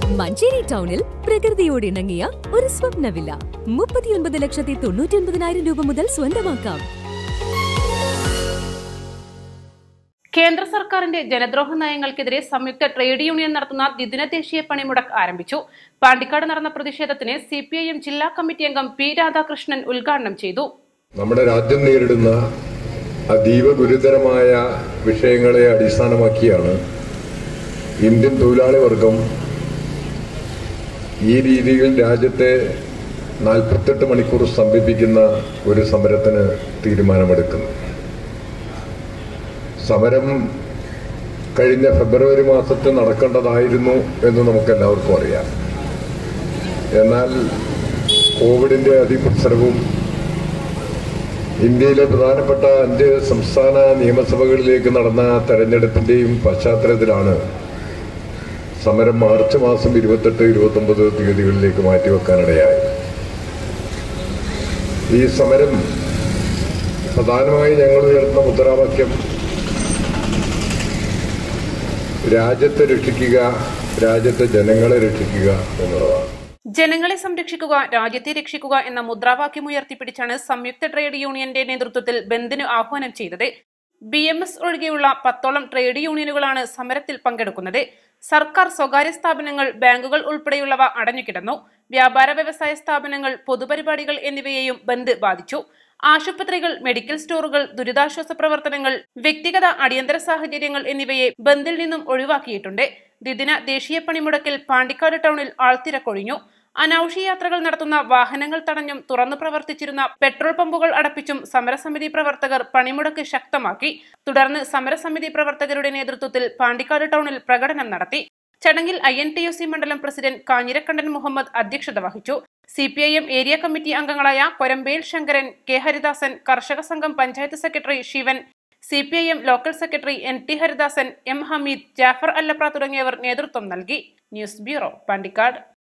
മഞ്ചേരി ടൗണിൽ പ്രകൃതിയോട് ഇണങ്ങിയ ഒരു സ്വപ്ന വില്ല മുപ്പത്തിയൊൻപത് ലക്ഷത്തി തൊണ്ണൂറ്റി ഒൻപതിനായിരം രൂപ മുതൽ സ്വന്തമാക്കാം കേന്ദ്ര സർക്കാരിന്റെ ജനദ്രോഹ നയങ്ങൾക്കെതിരെ സംയുക്ത ട്രേഡ് യൂണിയൻ നടത്തുന്ന ദ്വിദിന ദേശീയ പണിമുടക്ക് ആരംഭിച്ചു പാണ്ടിക്കാട് നടന്ന പ്രതിഷേധത്തിന് സി പി ഐ എം ജില്ലാ കമ്മിറ്റി അംഗം പി രാധാകൃഷ്ണൻ ഉദ്ഘാടനം ചെയ്തു നമ്മുടെ രാജ്യം നേരിടുന്ന അതീവ ഗുരുതരമായ വിഷയങ്ങളെ അടിസ്ഥാനമാക്കിയാണ് ഇന്ത്യൻ തൊഴിലാളി വർഗം ഈ രീതിയിൽ രാജ്യത്തെ നാൽപ്പത്തെട്ട് മണിക്കൂർ സ്തംഭിപ്പിക്കുന്ന ഒരു സമരത്തിന് തീരുമാനമെടുക്കുന്നു സമരം കഴിഞ്ഞ ഫെബ്രുവരി മാസത്തിൽ നടക്കേണ്ടതായിരുന്നു എന്ന് നമുക്കെല്ലാവർക്കും അറിയാം എന്നാൽ കോവിഡിന്റെ അതിപ്രസരവും ഇന്ത്യയിലെ പ്രധാനപ്പെട്ട അഞ്ച് സംസ്ഥാന നിയമസഭകളിലേക്ക് നടന്ന തെരഞ്ഞെടുപ്പിന്റെയും പശ്ചാത്തലത്തിലാണ് സമരം മാർച്ച് മാസം ഇരുപത്തെട്ട് ഇരുപത്തൊമ്പത് തീയതികളിലേക്ക് മാറ്റിവെക്കാനിടയായി ഈ സമരം പ്രധാനമായി ഞങ്ങൾ ഉയർത്തുന്ന മുദ്രാവാക്യം രാജ്യത്തെ രക്ഷിക്കുക രാജ്യത്തെ ജനങ്ങളെ രക്ഷിക്കുക എന്നുള്ളതാണ് ജനങ്ങളെ സംരക്ഷിക്കുക രാജ്യത്തെ രക്ഷിക്കുക എന്ന മുദ്രാവാക്യം ഉയർത്തിപ്പിടിച്ചാണ് സംയുക്ത ട്രേഡ് യൂണിയന്റെ നേതൃത്വത്തിൽ ബന്ദിന് ആഹ്വാനം ചെയ്തത് ബി എം എസ് ഒഴികെയുള്ള പത്തോളം ട്രേഡ് യൂണിയനുകളാണ് സമരത്തിൽ പങ്കെടുക്കുന്നത് സർക്കാർ സ്വകാര്യ സ്ഥാപനങ്ങൾ ബാങ്കുകൾ ഉൾപ്പെടെയുള്ളവ അടഞ്ഞുകിടന്നു വ്യാപാര വ്യവസായ സ്ഥാപനങ്ങൾ പൊതുപരിപാടികൾ എന്നിവയെയും ബന്ദ് ബാധിച്ചു ആശുപത്രികൾ മെഡിക്കൽ സ്റ്റോറുകൾ ദുരിതാശ്വാസ പ്രവർത്തനങ്ങൾ വ്യക്തിഗത അടിയന്തര സാഹചര്യങ്ങൾ എന്നിവയെ ബന്ദിൽ നിന്നും ഒഴിവാക്കിയിട്ടുണ്ട് ദ്വിദിന ദേശീയ പണിമുടക്കിൽ പാണ്ടിക്കാട് ടൗണിൽ ആൾത്തിരക്കൊഴിഞ്ഞു അനാവശ്യ യാത്രകൾ നടത്തുന്ന വാഹനങ്ങൾ തടഞ്ഞും തുറന്നു പ്രവർത്തിച്ചിരുന്ന പെട്രോൾ പമ്പുകൾ അടപ്പിച്ചും സമരസമിതി പ്രവർത്തകർ പണിമുടക്ക് ശക്തമാക്കി തുടർന്ന് സമരസമിതി പ്രവർത്തകരുടെ നേതൃത്വത്തിൽ പാണ്ടിക്കാട് ടൗണിൽ പ്രകടനം നടത്തി ചടങ്ങിൽ I N T U C മണ്ഡലം പ്രസിഡന്റ് കാഞ്ഞിരക്കണ്ടൻ മുഹമ്മദ് അധ്യക്ഷത വഹിച്ചു C P I M area committee അംഗങ്ങളായ Korambel Sankaran K Haridasan Karshaka Sangham panchayat secretary Sivan C P I M local secretary N T Haridasan M Hameed Jafar Allapra തുടങ്ങിയവർ നേതൃത്വം നൽകി ന്യൂസ് ബ്യൂറോ പാണ്ടിക്കാട്